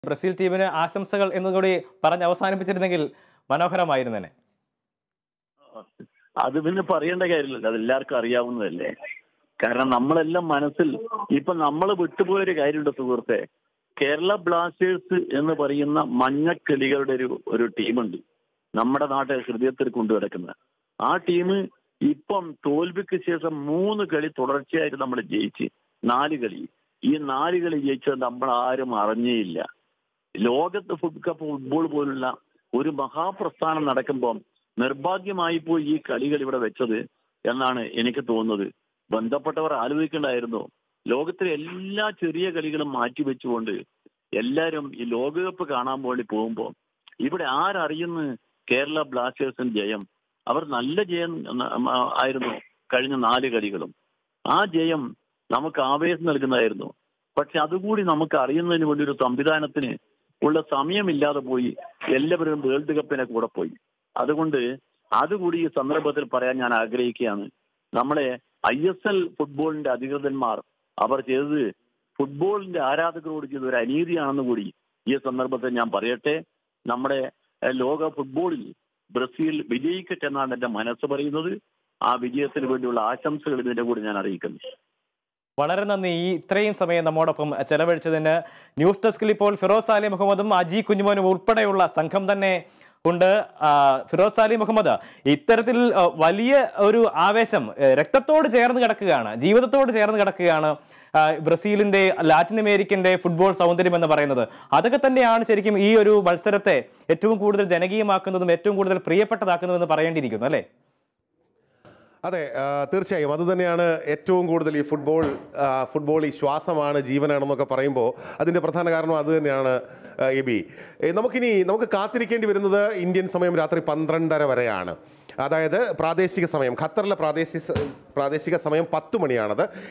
Brazil ടീമിന് ആശംസകൾ എന്നുകൂടി പറഞ്ഞ് അവസാനിപ്പിച്ചിരുന്നെങ്കിൽ മനോഹരമായിരുന്നേനെ അത് പിന്നെ പറയേണ്ട കാര്യമില്ലല്ലോ അത് എല്ലാവർക്കും അറിയാവുന്നതല്ലേ കാരണം നമ്മളെല്ലാം മനസ്സിൽ ഇപ്പൊ നമ്മൾ വിട്ടുപോയൊരു കാര്യമുണ്ട് സുഹൃത്തെ കേരള ബ്ലാസ്റ്റേഴ്സ് എന്ന് പറയുന്ന മഞ്ഞക്കിളികളുടെ ഒരു ഒരു ടീമുണ്ട് നമ്മുടെ നാട്ടിൽ ഹൃദയത്തിൽ കൊണ്ടുകിടക്കുന്ന ആ ടീം ഇപ്പം തോൽവിക്ക് ശേഷം മൂന്ന് കളി തുടർച്ചയായിട്ട് നമ്മൾ ജയിച്ച് നാല് കളി ഈ നാല് കളി ജയിച്ചത് നമ്മൾ ആരും അറിഞ്ഞേയില്ല ലോകത്ത് ഫുഡ് കപ്പ് ഫുട്ബോൾ പോലുള്ള ഒരു മഹാപ്രസ്ഥാനം നടക്കുമ്പോൾ നിർഭാഗ്യമായി പോയി ഈ കളികൾ ഇവിടെ വെച്ചത് എന്നാണ് എനിക്ക് തോന്നുന്നത് ബന്ധപ്പെട്ടവർ ആലോചിക്കേണ്ടായിരുന്നു ലോകത്തിലെ എല്ലാ ചെറിയ കളികളും മാറ്റിവെച്ചുകൊണ്ട് എല്ലാവരും ഈ ലോകകപ്പ് കാണാൻ വേണ്ടി പോകുമ്പോൾ ഇവിടെ ആരറിയുന്നു കേരള ബ്ലാസ്റ്റേഴ്സിന് ജയം അവർ നല്ല ജയം ന- മ- ആയിരുന്നു കഴിഞ്ഞ നാല് കളികളും ആ ജയം നമുക്ക് ആവേശം നൽകുന്നതായിരുന്നു പക്ഷെ അതുകൂടി നമുക്ക് അറിയുന്നതിന് വേണ്ടി ഒരു സംവിധാനത്തിന് ഉള്ള സമയമില്ലാതെ പോയി എല്ലാവരും വേൾഡ് കപ്പിനെ കൂടെ പോയി അതുകൊണ്ട് അതുകൂടി ഈ സന്ദർഭത്തിൽ പറയാൻ ഞാൻ ആഗ്രഹിക്കുകയാണ് നമ്മളെ ഐ എസ് എൽ ഫുട്ബോളിന്റെ അധികൃതന്മാർ അവർ ചെയ്തത് ഫുട്ബോളിന്റെ ആരാധകരോട് ചെയ്ത ഒരു അനീതിയാണെന്ന് കൂടി ഈ സന്ദർഭത്തിൽ ഞാൻ പറയട്ടെ നമ്മുടെ ഏഹ്, ലോക ഫുട്ബോളിൽ ബ്രസീൽ വിജയിക്കട്ടെ എന്നാണ് എന്റെ മനസ്സ് പറയുന്നത് ആ വിജയത്തിന് വേണ്ടിയുള്ള ആശംസകൾ ഇതിന്റെ കൂടി ഞാൻ അറിയിക്കുന്നു വളരെ നന്ദി ഈ ഇത്രയും സമയം നമ്മോടൊപ്പം ചെലവഴിച്ചതിന് ന്യൂസ് ഡെസ്കിൽ ഇപ്പോൾ ഫിറോസ് അലി മുഹമ്മദും അജി കുഞ്ഞുമോനും ഉൾപ്പെടെയുള്ള സംഘം തന്നെ ഉണ്ട് ആ, ഫിറോസ് അലി മുഹമ്മദ് ഇത്തരത്തിൽ ആ, വലിയ ഒരു ആവേശം ഏ, രക്തത്തോട് ചേർന്ന് കിടക്കുകയാണ് ജീവിതത്തോട് ചേർന്ന് കിടക്കുകയാണ് ആ, ബ്രസീലിന്റെ ലാറ്റിൻ അമേരിക്കന്റെ ഫുട്ബോൾ സൗന്ദര്യം എന്ന് പറയുന്നത് അതൊക്കെ തന്നെയാണ് ശരിക്കും ഈ ഒരു മത്സരത്തെ ഏറ്റവും കൂടുതൽ ജനകീയമാക്കുന്നതും ഏറ്റവും കൂടുതൽ പ്രിയപ്പെട്ടതാക്കുന്നതും എന്ന് പറയേണ്ടിയിരിക്കുന്നു അല്ലേ അതെ ആ, തീർച്ചയായും അത് തന്നെയാണ് ഏറ്റവും കൂടുതൽ ഈ ഫുട്ബോൾ ആ, ഫുട്ബോൾ ഈ ശ്വാസമാണ് ജീവനാണെന്നൊക്കെ പറയുമ്പോൾ അതിൻ്റെ പ്രധാന കാരണം അത് തന്നെയാണ് ആ, എബി ഏ, നമുക്കിനി നമുക്ക് കാത്തിരിക്കേണ്ടി വരുന്നത് ഇന്ത്യൻ സമയം രാത്രി പന്ത്രണ്ടര വരെയാണ് അതായത് പ്രാദേശിക സമയം ഖത്തറിലെ പ്രാദേശിക സ- പ്രാദേശിക സമയം പത്ത് മണിയാണത്